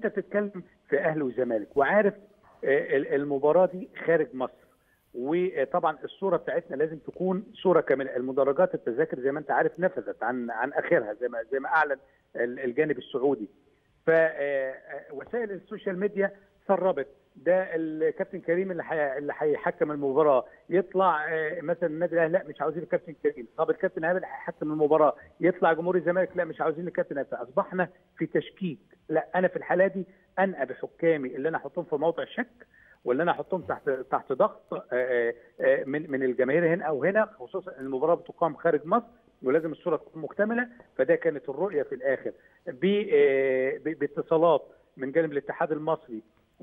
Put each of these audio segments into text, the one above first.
انت بتتكلم في اهلي وزمالك وعارف المباراه دي خارج مصر وطبعا الصوره بتاعتنا لازم تكون صوره كامله المدرجات التذاكر زي ما انت عارف نفذت عن عن اخرها زي ما زي ما اعلن الجانب السعودي فوسائل السوشيال ميديا سربت ده الكابتن كريم اللي حي... اللي هيحكم المباراه يطلع مثلا النادي الاهلي لا مش عاوزين الكابتن كريم طب الكابتن ايهاب اللي هيحكم المباراه يطلع جمهور الزمالك لا مش عاوزين الكابتن ايهاب اصبحنا في تشكيك لا انا في الحاله دي انقى بحكامي اللي انا احطهم في موضع شك واللي انا احطهم تحت تحت ضغط من من الجماهير هنا او هنا خصوصا المباراه بتقام خارج مصر ولازم الصوره تكون مكتمله فده كانت الرؤيه في الاخر باتصالات من جانب الاتحاد المصري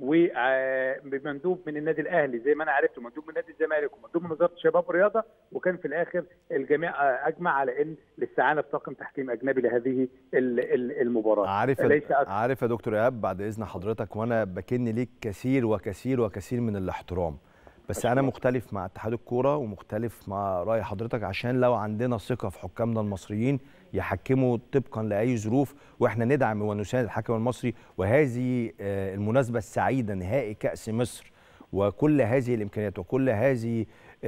وبمندوب من النادي الاهلي زي ما انا عرفت ومندوب من نادي الزمالك ومندوب من وزاره الشباب والرياضه وكان في الاخر الجميع اجمع على ان الاستعانه بطاقم تحكيم اجنبي لهذه المباراه عارف ليس عارف يا دكتور ايهاب بعد اذن حضرتك وانا بكن ليك كثير وكثير وكثير من الاحترام بس أشكرا. انا مختلف مع اتحاد الكوره ومختلف مع راي حضرتك عشان لو عندنا ثقه في حكامنا المصريين يحكموا طبقا لاي ظروف واحنا ندعم ونساند الحكم المصري وهذه المناسبه السعيده نهائي كاس مصر وكل هذه الامكانيات وكل هذه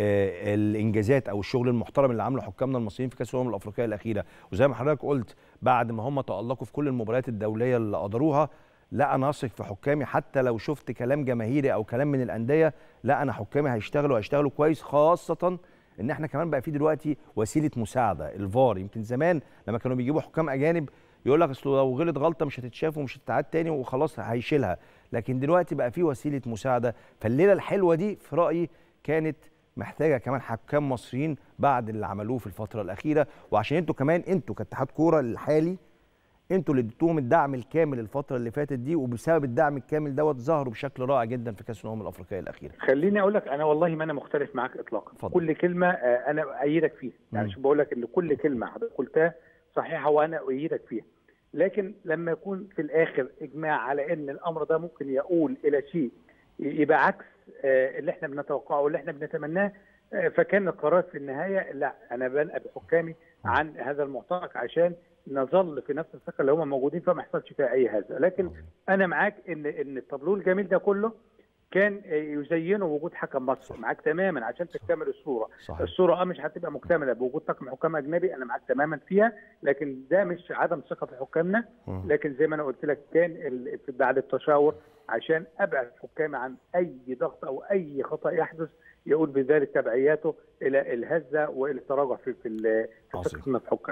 الانجازات او الشغل المحترم اللي عمله حكامنا المصريين في كاس الامم الافريقيه الاخيره وزي ما حضرتك قلت بعد ما هم تالقوا في كل المباريات الدوليه اللي قدروها لا انا اثق في حكامي حتى لو شفت كلام جماهيري او كلام من الانديه لا انا حكامي هيشتغلوا هيشتغلوا كويس خاصه ان احنا كمان بقى في دلوقتي وسيله مساعده الفار يمكن زمان لما كانوا بيجيبوا حكام اجانب يقول لك اصل لو غلط غلطه مش هتتشاف ومش هتتعاد تاني وخلاص هيشيلها لكن دلوقتي بقى في وسيله مساعده فالليله الحلوه دي في رايي كانت محتاجه كمان حكام مصريين بعد اللي عملوه في الفتره الاخيره وعشان انتوا كمان انتوا كاتحاد كوره الحالي انتوا اللي اديتوهم الدعم الكامل الفتره اللي فاتت دي وبسبب الدعم الكامل دوت ظهروا بشكل رائع جدا في كاس الامم الافريقيه الاخيره. خليني اقول لك انا والله ما انا مختلف معاك اطلاقا فضل. كل كلمه انا ايدك فيها يعني شو بقول لك ان كل كلمه حضرتك قلتها صحيحه وانا ايدك فيها. لكن لما يكون في الاخر اجماع على ان الامر ده ممكن يؤول الى شيء يبقى عكس اللي احنا بنتوقعه واللي احنا بنتمناه فكان القرار في النهايه لا انا بنقى بحكامي عن هذا المعترك عشان نظل في نفس الثقه اللي هم موجودين فما يحصلش فيها اي هذا لكن انا معاك ان ان التابلو الجميل ده كله كان يزينه وجود حكم مصري معاك تماما عشان تكتمل الصوره صحيح. الصوره اه مش هتبقى مكتمله بوجود طاقم حكام اجنبي انا معاك تماما فيها لكن ده مش عدم ثقه في حكامنا لكن زي ما انا قلت لك كان بعد التشاور عشان ابعد حكامي عن اي ضغط او اي خطا يحدث يقول بذلك تبعياته الى الهزه والى التراجع في في ثقه الحكام